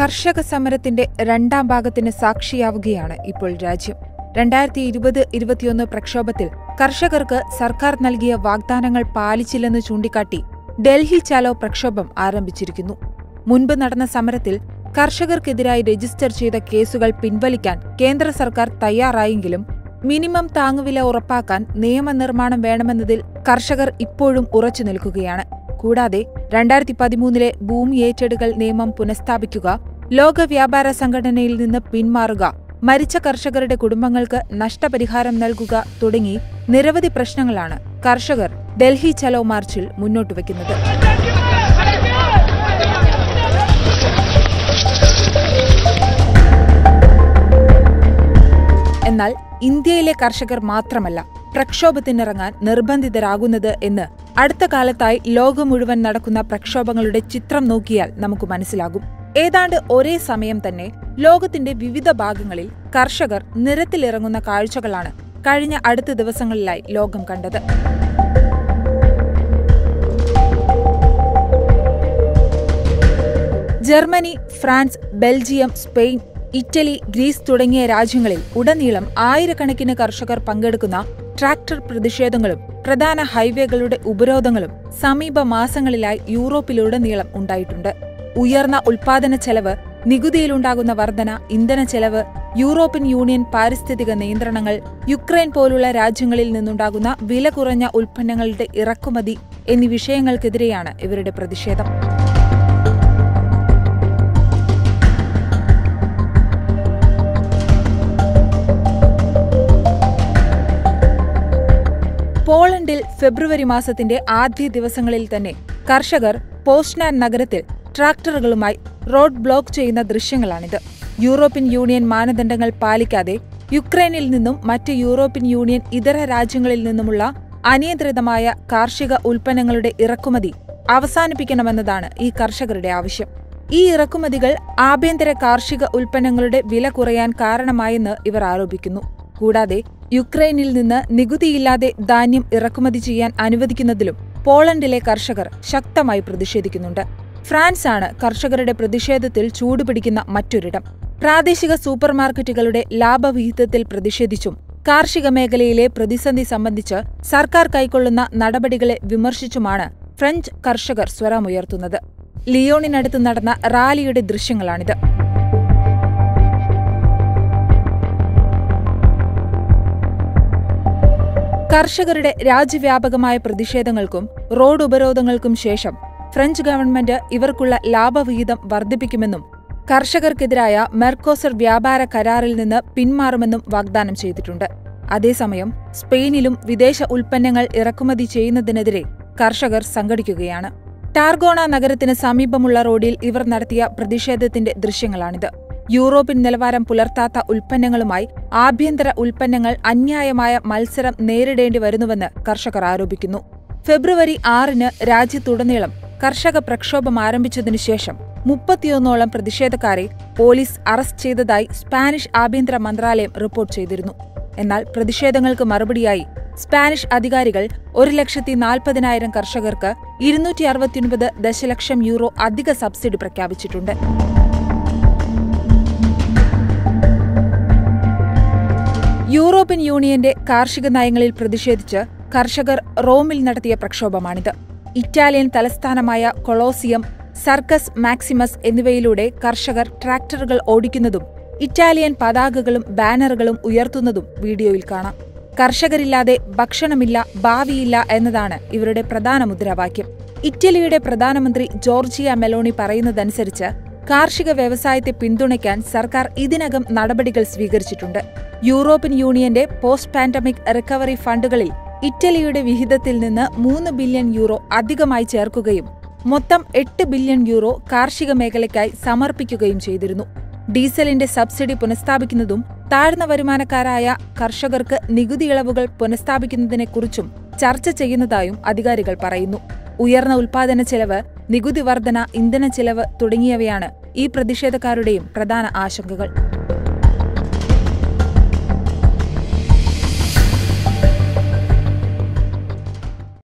കർഷക സമരത്തിന്റെ രണ്ടാം ഭാഗത്തിന് സാക്ഷിയാവുകയാണ് ഇപ്പോൾ രാജ്യം രണ്ടായിരത്തി ഇരുപത് ഇരുപത്തിയൊന്ന് പ്രക്ഷോഭത്തിൽ കർഷകർക്ക് സർക്കാർ നൽകിയ വാഗ്ദാനങ്ങൾ പാലിച്ചില്ലെന്ന് ചൂണ്ടിക്കാട്ടി ഡൽഹി ചാലോ പ്രക്ഷോഭം ആരംഭിച്ചിരിക്കുന്നു മുൻപ് നടന്ന സമരത്തിൽ കർഷകർക്കെതിരായി രജിസ്റ്റർ ചെയ്ത കേസുകൾ പിൻവലിക്കാൻ കേന്ദ്ര സർക്കാർ തയ്യാറായെങ്കിലും മിനിമം താങ്ങുവില ഉറപ്പാക്കാൻ നിയമനിർമ്മാണം വേണമെന്നതിൽ കർഷകർ ഇപ്പോഴും ഉറച്ചു നിൽക്കുകയാണ് കൂടാതെ രണ്ടായിരത്തി പതിമൂന്നിലെ ഭൂമി ഏറ്റെടുക്കൽ നിയമം പുനഃസ്ഥാപിക്കുക ലോക വ്യാപാര സംഘടനയിൽ നിന്ന് പിന്മാറുക മരിച്ച കർഷകരുടെ കുടുംബങ്ങൾക്ക് നഷ്ടപരിഹാരം നൽകുക തുടങ്ങി നിരവധി പ്രശ്നങ്ങളാണ് കർഷകർ ഡൽഹി ചലോ മാർച്ചിൽ മുന്നോട്ട് വയ്ക്കുന്നത് എന്നാൽ ഇന്ത്യയിലെ കർഷകർ മാത്രമല്ല പ്രക്ഷോഭത്തിനിറങ്ങാൻ നിർബന്ധിതരാകുന്നത് എന്ന് അടുത്ത കാലത്തായി ലോകം മുഴുവൻ നടക്കുന്ന പ്രക്ഷോഭങ്ങളുടെ ചിത്രം നോക്കിയാൽ നമുക്ക് മനസ്സിലാകും ഏതാണ്ട് ഒരേ സമയം തന്നെ ലോകത്തിന്റെ വിവിധ ഭാഗങ്ങളിൽ കർഷകർ നിരത്തിലിറങ്ങുന്ന കാഴ്ചകളാണ് കഴിഞ്ഞ അടുത്ത ദിവസങ്ങളിലായി ലോകം കണ്ടത് Germany France Belgium Spain Italy Greece തുടങ്ങിയ രാജ്യങ്ങളിൽ ഉടനീളം ആയിരക്കണക്കിന് കർഷകർ പങ്കെടുക്കുന്ന ട്രാക്ടർ പ്രതിഷേധങ്ങളും പ്രധാന ഹൈവേകളുടെ ഉപരോധങ്ങളും സമീപ മാസങ്ങളിലായി യൂറോപ്പിലുടനീളം ഉണ്ടായിട്ടുണ്ട് ഉയർന്ന ഉൽപാദന ചെലവ് നികുതിയിലുണ്ടാകുന്ന വർധന ഇന്ധന ചെലവ് യൂറോപ്യൻ യൂണിയൻ പാരിസ്ഥിതിക നിയന്ത്രണങ്ങൾ യുക്രൈൻ പോലുള്ള രാജ്യങ്ങളിൽ നിന്നുണ്ടാകുന്ന വില കുറഞ്ഞ ഉൽപ്പന്നങ്ങളുടെ ഇറക്കുമതി എന്നീ വിഷയങ്ങൾക്കെതിരെയാണ് ഇവരുടെ പ്രതിഷേധം പോളണ്ടിൽ ഫെബ്രുവരി മാസത്തിന്റെ ആദ്യ ദിവസങ്ങളിൽ തന്നെ കർഷകർ പോസ്റ്നാൻ നഗരത്തിൽ ട്രാക്ടറുകളുമായി റോഡ് ബ്ലോക്ക് ചെയ്യുന്ന ദൃശ്യങ്ങളാണിത് യൂറോപ്യൻ യൂണിയൻ മാനദണ്ഡങ്ങൾ പാലിക്കാതെ യുക്രൈനിൽ നിന്നും മറ്റ് യൂറോപ്യൻ യൂണിയൻ ഇതര രാജ്യങ്ങളിൽ നിന്നുമുള്ള അനിയന്ത്രിതമായ കാർഷിക ഉൽപ്പന്നങ്ങളുടെ ഇറക്കുമതി അവസാനിപ്പിക്കണമെന്നതാണ് ഈ കർഷകരുടെ ആവശ്യം ഈ ഇറക്കുമതികൾ ആഭ്യന്തര കാർഷിക ഉൽപ്പന്നങ്ങളുടെ വില കുറയാൻ കാരണമായെന്ന് ഇവർ ആരോപിക്കുന്നു കൂടാതെ യുക്രൈനിൽ നിന്ന് നികുതിയില്ലാതെ ധാന്യം ഇറക്കുമതി ചെയ്യാൻ അനുവദിക്കുന്നതിലും പോളണ്ടിലെ കർഷകർ ശക്തമായി പ്രതിഷേധിക്കുന്നുണ്ട് ഫ്രാൻസാണ് കർഷകരുടെ പ്രതിഷേധത്തിൽ ചൂടുപിടിക്കുന്ന മറ്റൊരിടം പ്രാദേശിക സൂപ്പർമാർക്കറ്റുകളുടെ ലാഭവിഹിതത്തിൽ പ്രതിഷേധിച്ചും കാർഷിക മേഖലയിലെ പ്രതിസന്ധി സംബന്ധിച്ച് സർക്കാർ കൈക്കൊള്ളുന്ന നടപടികളെ വിമർശിച്ചുമാണ് ഫ്രഞ്ച് കർഷകർ സ്വരമുയർത്തുന്നത് ലിയോണിനടുത്ത് നടന്ന റാലിയുടെ ദൃശ്യങ്ങളാണിത് കർഷകരുടെ രാജ്യവ്യാപകമായ പ്രതിഷേധങ്ങൾക്കും റോഡ് ഉപരോധങ്ങൾക്കും ശേഷം ഫ്രഞ്ച് ഗവൺമെന്റ് ഇവർക്കുള്ള ലാഭവിഹിതം വർദ്ധിപ്പിക്കുമെന്നും കർഷകർക്കെതിരായ മെർക്കോസർ വ്യാപാര കരാറിൽ നിന്ന് പിന്മാറുമെന്നും വാഗ്ദാനം ചെയ്തിട്ടുണ്ട് അതേസമയം സ്പെയിനിലും വിദേശ ഉൽപ്പന്നങ്ങൾ ഇറക്കുമതി ചെയ്യുന്നതിനെതിരെ കർഷകർ സംഘടിക്കുകയാണ് ടാർഗോണ നഗരത്തിന് സമീപമുള്ള റോഡിൽ ഇവർ നടത്തിയ പ്രതിഷേധത്തിന്റെ ദൃശ്യങ്ങളാണിത് യൂറോപ്യൻ നിലവാരം പുലർത്താത്ത ഉൽപ്പന്നങ്ങളുമായി ആഭ്യന്തര ഉൽപ്പന്നങ്ങൾ അന്യായമായ മത്സരം നേരിടേണ്ടി വരുന്നുവെന്ന് കർഷകർ ആരോപിക്കുന്നു ഫെബ്രുവരി ആറിന് രാജ്യത്തുടനീളം കർഷക പ്രക്ഷോഭം ആരംഭിച്ചതിനു ശേഷം മുപ്പത്തിയൊന്നോളം പ്രതിഷേധക്കാരെ പോലീസ് അറസ്റ്റ് ചെയ്തതായി സ്പാനിഷ് ആഭ്യന്തര മന്ത്രാലയം റിപ്പോർട്ട് ചെയ്തിരുന്നു എന്നാൽ പ്രതിഷേധങ്ങൾക്ക് മറുപടിയായി സ്പാനിഷ് അധികാരികൾ ഒരു ലക്ഷത്തി നാൽപ്പതിനായിരം കർഷകർക്ക് ഇരുന്നൂറ്റി അറുപത്തിയൊൻപത് ദശലക്ഷം യൂറോ അധിക സബ്സിഡി പ്രഖ്യാപിച്ചിട്ടുണ്ട് യൂറോപ്യൻ യൂണിയന്റെ കാർഷിക നയങ്ങളിൽ പ്രതിഷേധിച്ച് കർഷകർ റോമിൽ നടത്തിയ പ്രക്ഷോഭമാണിത് ഇറ്റാലിയൻ തലസ്ഥാനമായ കൊളോസിയം സർക്കസ് മാക്സിമസ് എന്നിവയിലൂടെ കർഷകർ ട്രാക്ടറുകൾ ഓടിക്കുന്നതും ഇറ്റാലിയൻ പതാകകളും ബാനറുകളും ഉയർത്തുന്നതും വീഡിയോയിൽ കാണാം കർഷകരില്ലാതെ ഭക്ഷണമില്ല ഭാവിയില്ല എന്നതാണ് ഇവരുടെ പ്രധാന മുദ്രാവാക്യം ഇറ്റലിയുടെ പ്രധാനമന്ത്രി ജോർജിയ മെലോണി പറയുന്നതനുസരിച്ച് കാർഷിക വ്യവസായത്തെ പിന്തുണയ്ക്കാൻ സർക്കാർ ഇതിനകം നടപടികൾ സ്വീകരിച്ചിട്ടുണ്ട് യൂറോപ്യൻ യൂണിയന്റെ പോസ്റ്റ് പാൻഡമിക് റിക്കവറി ഫണ്ടുകളിൽ ഇറ്റലിയുടെ വിഹിതത്തിൽ നിന്ന് മൂന്ന് ബില്യൺ യൂറോ അധികമായി ചേർക്കുകയും മൊത്തം എട്ട് ബില്യൺ യൂറോ കാർഷിക മേഖലയ്ക്കായി സമർപ്പിക്കുകയും ചെയ്തിരുന്നു ഡീസലിന്റെ സബ്സിഡി പുനഃസ്ഥാപിക്കുന്നതും താഴ്ന്ന വരുമാനക്കാരായ കർഷകർക്ക് നികുതി ഇളവുകൾ പുനഃസ്ഥാപിക്കുന്നതിനെക്കുറിച്ചും ചർച്ച ചെയ്യുന്നതായും അധികാരികൾ പറയുന്നു ഉയർന്ന ഉൽപാദന ചെലവ് നികുതി വർധന ഇന്ധന ചെലവ് തുടങ്ങിയവയാണ് ഈ പ്രതിഷേധക്കാരുടെയും പ്രധാന ആശങ്കകൾ